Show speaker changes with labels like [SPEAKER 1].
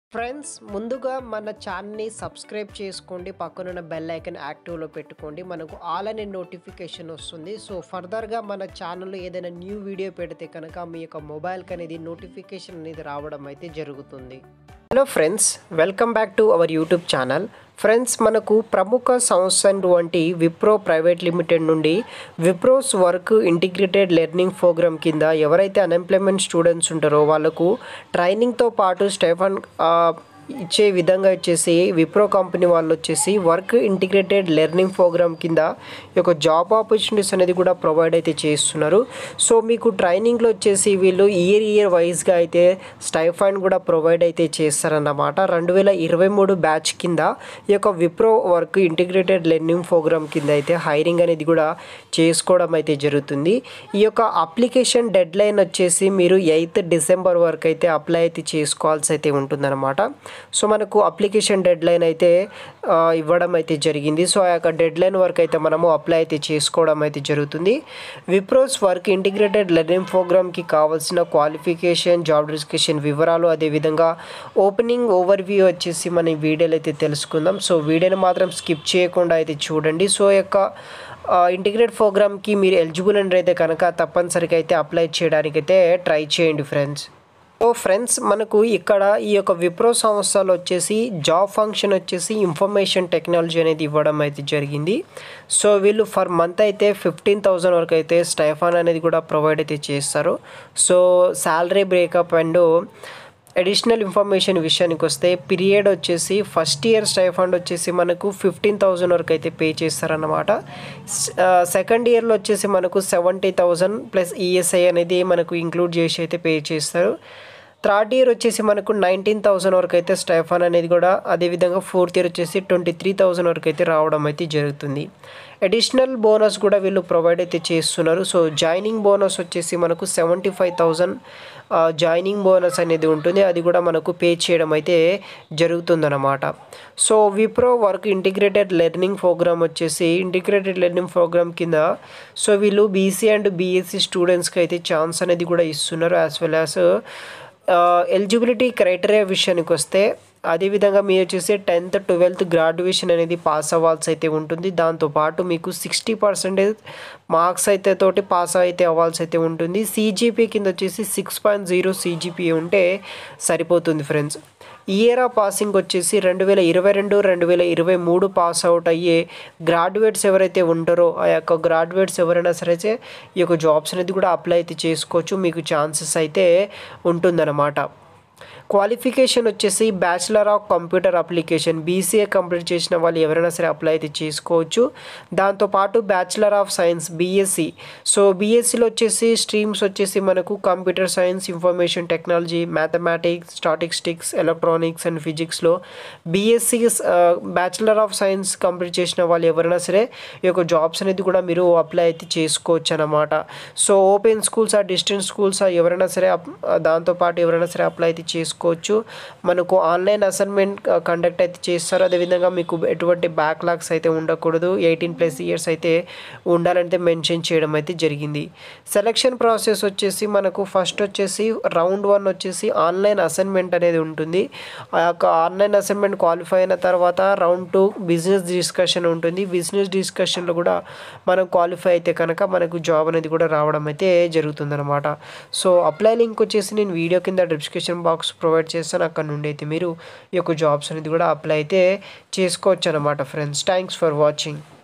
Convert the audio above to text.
[SPEAKER 1] friends ముందుగా మన ఛానల్ని సబ్స్క్రైబ్ చేసుకోండి పక్కనున్న బెల్ ఐకన్ యాక్టివ్లో పెట్టుకోండి మనకు ఆల్ అనే నోటిఫికేషన్ వస్తుంది సో ఫర్దర్గా మన ఛానల్లో ఏదైనా న్యూ వీడియో పెడితే కనుక మీ యొక్క మొబైల్కి అనేది నోటిఫికేషన్ అనేది రావడం అయితే జరుగుతుంది hello friends welcome back to our YouTube channel friends మనకు ప్రముఖ సంస్థ వంటి విప్రో ప్రైవేట్ లిమిటెడ్ నుండి Wipro's work integrated learning program కింద ఎవరైతే అన్ఎంప్లాయ్మెంట్ స్టూడెంట్స్ ఉంటారో వాళ్ళకు ట్రైనింగ్తో పాటు స్టెఫన్ ఇచ్చే విధంగా వచ్చేసి విప్రో కంపెనీ వాళ్ళు వచ్చేసి వర్క్ ఇంటిగ్రేటెడ్ లెర్నింగ్ ప్రోగ్రామ్ కింద ఈ యొక్క జాబ్ ఆపర్చునిటీస్ అనేది కూడా ప్రొవైడ్ అయితే చేస్తున్నారు సో మీకు ట్రైనింగ్లో వచ్చేసి వీళ్ళు ఇయర్ ఇయర్ వైజ్గా అయితే స్టైఫండ్ కూడా ప్రొవైడ్ అయితే చేస్తారన్నమాట రెండు వేల ఇరవై మూడు బ్యాచ్ కింద ఈ యొక్క Wipro work integrated learning program కింద అయితే హైరింగ్ అనేది కూడా చేసుకోవడం అయితే జరుగుతుంది ఈ యొక్క అప్లికేషన్ డెడ్ లైన్ వచ్చేసి మీరు ఎయిత్ డిసెంబర్ వరకు అయితే అప్లై అయితే చేసుకోవాల్సి అయితే ఉంటుందన్నమాట సో మనకు అప్లికేషన్ డెడ్ లైన్ అయితే ఆ, ఇవ్వడం అయితే జరిగింది సో ఆ యొక్క డెడ్ లైన్ వరకు అయితే మనము అప్లై అయితే చేసుకోవడం అయితే జరుగుతుంది విప్రోస్ వర్క్ ఇంటిగ్రేటెడ్ లెర్నింగ్ ప్రోగ్రామ్కి కావాల్సిన క్వాలిఫికేషన్ జాబ్ డిస్క్రిప్షన్ వివరాలు అదేవిధంగా ఓపెనింగ్ ఓవర్ వ్యూ వచ్చేసి మన ఈ వీడియోలో అయితే తెలుసుకుందాం సో వీడియోని మాత్రం స్కిప్ చేయకుండా అయితే చూడండి సో ఈ యొక్క ఇంటిగ్రేట్ ప్రోగ్రామ్కి మీరు ఎలిజిబుల్ అండ్ అయితే కనుక తప్పనిసరిగా అయితే అప్లై చేయడానికి అయితే ట్రై చేయండి ఫ్రెండ్స్ సో ఫ్రెండ్స్ మనకు ఇక్కడ ఈ యొక్క విప్రో సంస్థలు వచ్చేసి జాబ్ ఫంక్షన్ వచ్చేసి ఇన్ఫర్మేషన్ టెక్నాలజీ అనేది ఇవ్వడం అయితే జరిగింది సో వీళ్ళు ఫర్ మంత్ అయితే ఫిఫ్టీన్ థౌజండ్ వరకు అయితే స్టైఫాన్ అనేది కూడా ప్రొవైడ్ అయితే చేస్తారు so salary breakup and additional information విషయానికి వస్తే పీరియడ్ వచ్చేసి ఫస్ట్ ఇయర్ స్టైఫండ్ వచ్చేసి మనకు ఫిఫ్టీన్ థౌజండ్ వరకు అయితే పే చేస్తారన్నమాట సెకండ్ ఇయర్లో వచ్చేసి మనకు సెవెంటీ థౌజండ్ ప్లస్ ఈఎస్ఐ అనేది మనకు ఇంక్లూడ్ చేసి అయితే పే చేస్తారు థర్డ్ ఇయర్ వచ్చేసి మనకు నైన్టీన్ థౌసండ్ వరకు అయితే స్టైఫాన్ అనేది కూడా అదేవిధంగా ఫోర్త్ ఇయర్ వచ్చేసి ట్వంటీ త్రీ థౌసండ్ వరకు అయితే రావడం అయితే జరుగుతుంది అడిషనల్ బోనస్ కూడా వీళ్ళు ప్రొవైడ్ అయితే చేస్తున్నారు సో జాయినింగ్ బోనస్ వచ్చేసి మనకు seventy five thousand joining bonus అనేది ఉంటుంది అది కూడా మనకు పే చేయడం అయితే జరుగుతుందన్నమాట so Wipro work integrated learning program వచ్చేసి ఇంటిగ్రేటెడ్ లెర్నింగ్ ప్రోగ్రామ్ కింద సో వీళ్ళు బీసీ అండ్ బీఎస్సీ స్టూడెంట్స్కి అయితే ఛాన్స్ అనేది కూడా ఇస్తున్నారు as well as eligibility criteria విషయానికి వస్తే అదేవిధంగా మీరు వచ్చేసి టెన్త్ ట్వెల్త్ గ్రాడ్యుయేషన్ అనేది పాస్ అవ్వాల్సి అయితే ఉంటుంది దాంతోపాటు మీకు సిక్స్టీ పర్సెంటేజ్ మార్క్స్ అయితే తోటి పాస్ అయితే అవ్వాల్సి అయితే ఉంటుంది సీజీపీ కింద వచ్చేసి సిక్స్ పాయింట్ జీరో సీజీపీ ఉంటే సరిపోతుంది ఫ్రెండ్స్ ఇయర్ ఆఫ్ పాసింగ్ వచ్చేసి రెండు వేల ఇరవై రెండు రెండు వేల ఇరవై మూడు పాస్ అవుట్ అయ్యే గ్రాడ్యుయేట్స్ ఎవరైతే ఉంటారో ఆ యొక్క గ్రాడ్యుయేట్స్ ఎవరైనా సరే ఈ యొక్క జాబ్స్ అనేది కూడా అప్లై అయితే చేసుకోవచ్చు మీకు ఛాన్సెస్ అయితే ఉంటుందన్నమాట క్వాలిఫికేషన్ వచ్చేసి bachelor of computer application BCA complete చేసిన వాళ్ళు ఎవరైనా సరే అప్లై అయితే చేసుకోవచ్చు దాంతోపాటు bachelor of science BSc so బీఎస్సీలో వచ్చేసి స్ట్రీమ్స్ వచ్చేసి మనకు computer science information technology mathematics statistics electronics and ఫిజిక్స్లో BSc bachelor of science complete చేసిన వాళ్ళు ఎవరైనా సరే ఈ యొక్క జాబ్స్ అనేది కూడా మీరు అప్లై అయితే చేసుకోవచ్చు అనమాట సో ఓపెన్ స్కూల్స్ ఆ డిస్టెన్స్ స్కూల్స్ ఎవరైనా సరే అప్- దాంతోపాటు ఎవరైనా సరే అప్లై అయితే చేసుకోవచ్చు మనకు ఆన్లైన్ అసైన్మెంట్ కండక్ట్ అయితే చేస్తారు అదేవిధంగా మీకు ఎటువంటి బ్యాక్లాగ్స్ అయితే ఉండకూడదు ఎయిటీన్ ప్లస్ ఇయర్స్ అయితే ఉండాలంటే మెన్షన్ చేయడం అయితే జరిగింది సెలక్షన్ ప్రాసెస్ వచ్చేసి మనకు ఫస్ట్ వచ్చేసి రౌండ్ వన్ వచ్చేసి ఆన్లైన్ అసైన్మెంట్ అనేది ఉంటుంది ఆ యొక్క ఆన్లైన్ అసైన్మెంట్ క్వాలిఫై అయిన తర్వాత రౌండ్ టూ బిజినెస్ డిస్కషన్ ఉంటుంది బిజినెస్ డిస్కషన్లో కూడా మనం క్వాలిఫై అయితే కనుక మనకు జాబ్ అనేది కూడా రావడం అయితే జరుగుతుందన్నమాట సో అప్లై లింక్ వచ్చేసి నేను వీడియో కింద డిస్క్రిప్షన్ బాక్స్ ప్రొవైడ్ చేస్తాను అక్కడ నుండి అయితే మీరు ఈ యొక్క జాబ్స్ అనేది కూడా అప్లై అయితే చేసుకోవచ్చు అనమాట ఫ్రెండ్స్ థ్యాంక్స్ ఫర్ వాచింగ్